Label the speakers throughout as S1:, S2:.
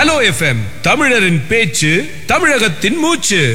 S1: hello FM தமிழரின் பேச்சு தமிழகத்தின் மூச்சு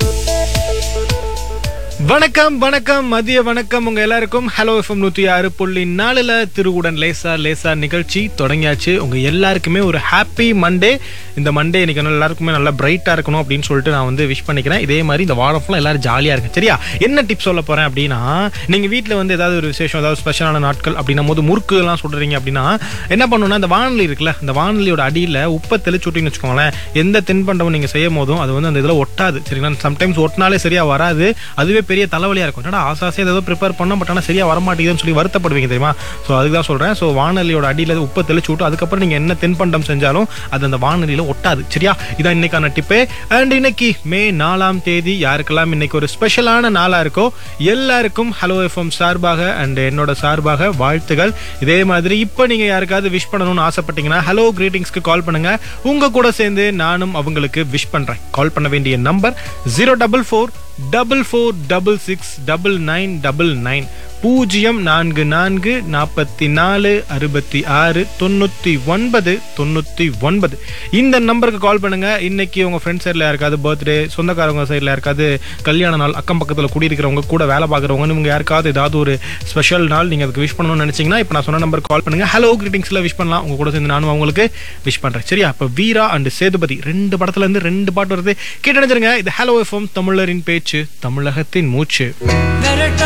S2: வணக்கம் வணக்கம் மதிய வணக்கம் உங்க எல்லாருக்கும் ஹலோ எஃப்எம் நூத்தி ஆறு புள்ளி நாலுல திருவுடன் லேசா லேசா நிகழ்ச்சி தொடங்கியாச்சு உங்க எல்லாருக்குமே ஒரு ஹாப்பி மண்டே இந்த மண்டே இன்னைக்கு வந்து எல்லாருக்குமே நல்லா பிரைட்டா இருக்கணும் அப்படின்னு சொல்லிட்டு நான் வந்து விஷ் பண்ணிக்கிறேன் இதே மாதிரி இந்த வாரம் ஃபுல்லாக எல்லாரும் ஜாலியா இருக்கு சரியா என்ன டிப்ஸ் சொல்ல போறேன் அப்படின்னா நீங்க வீட்ல வந்து ஏதாவது ஒரு விசேஷம் ஏதாவது ஸ்பெஷலான நாட்கள் அப்படின்னும் போது முறுக்கு எல்லாம் சொல்றீங்க அப்படின்னா என்ன பண்ணணும்னா இந்த வானொலி இருக்குல்ல இந்த வானொலியோட அடியில உப்பை தெளிச்சு விட்டீங்கன்னு வச்சுக்கோங்களேன் எந்த தின்பண்டம் நீங்க செய்யும் போதும் அது வந்து அந்த இதுல ஒட்டாது சரிங்களா சம்டைம்ஸ் ஒட்டினாலே சரியா வராது அதுவே பெரிய தலைவலியா இருக்கும் என்னடா ஆசாசே ஏதோ ப்ரிப்பேர் பண்ண பட் ஆனால் சரியா வரமாட்டேங்குதுன்னு சொல்லி வருத்தப்படுவீங்க தெரியுமா ஸோ அதுக்கு தான் சொல்றேன் ஸோ வானொலியோட அடியில உப்பை தெளிச்சு விட்டு அதுக்கப்புறம் நீங்க என்ன தின்பண்டம் செஞ்சாலும் அது அந்த வானொலியில ஒட்டாது சரியா இதான் இன்னைக்கான டிப்பே அண்ட் இன்னைக்கு மே நாலாம் தேதி யாருக்கெல்லாம் இன்னைக்கு ஒரு ஸ்பெஷலான நாளா இருக்கோ எல்லாருக்கும் ஹலோ எஃப்எம் சார்பாக அண்ட் என்னோட சார்பாக வாழ்த்துகள் இதே மாதிரி இப்போ நீங்க யாருக்காவது விஷ் பண்ணணும்னு ஆசைப்பட்டீங்கன்னா ஹலோ கிரீட்டிங்ஸ்க்கு கால் பண்ணுங்க உங்க கூட சேர்ந்து நானும் அவங்களுக்கு விஷ் பண்றேன் கால் பண்ண வேண்டிய number zero double four double four double six double nine double nine பூஜ்ஜியம் நான்கு நான்கு நாற்பத்தி நாலு அறுபத்தி ஆறு தொண்ணூற்றி ஒன்பது தொண்ணூற்றி ஒன்பது இந்த நம்பருக்கு கால் பண்ணுங்க இன்னைக்கு உங்க ஃப்ரெண்ட் சைடில் யாருக்காவது பர்த்டே சொந்தக்காரவங்க சைடில் யாருக்காவது கல்யாண நாள் அக்கம் பக்கத்தில் குடியிருக்கிறவங்க கூட வேலை பார்க்குறவங்க இவங்க யாருக்காவது ஏதாவது ஒரு ஸ்பெஷல் நாள் நீங்கள் அதுக்கு விஷ் பண்ணணும்னு நினச்சிங்கன்னா இப்போ நான் சொன்ன நம்பருக்கு கால் பண்ணுங்க ஹலோ கிரீட்டிங்ஸில் விஷ் பண்ணலாம் உங்க கூட சேர்ந்து நானும் அவங்களுக்கு விஷ் பண்ணுறேன் சரியா இப்போ வீரா அண்ட் சேதுபதி ரெண்டு படத்துல இருந்து ரெண்டு பாட்டு வருது கேட்டு நினைச்சிருங்க இது ஹலோ எஃப்எம் தமிழரின் பேச்சு தமிழகத்தின் மூச்சு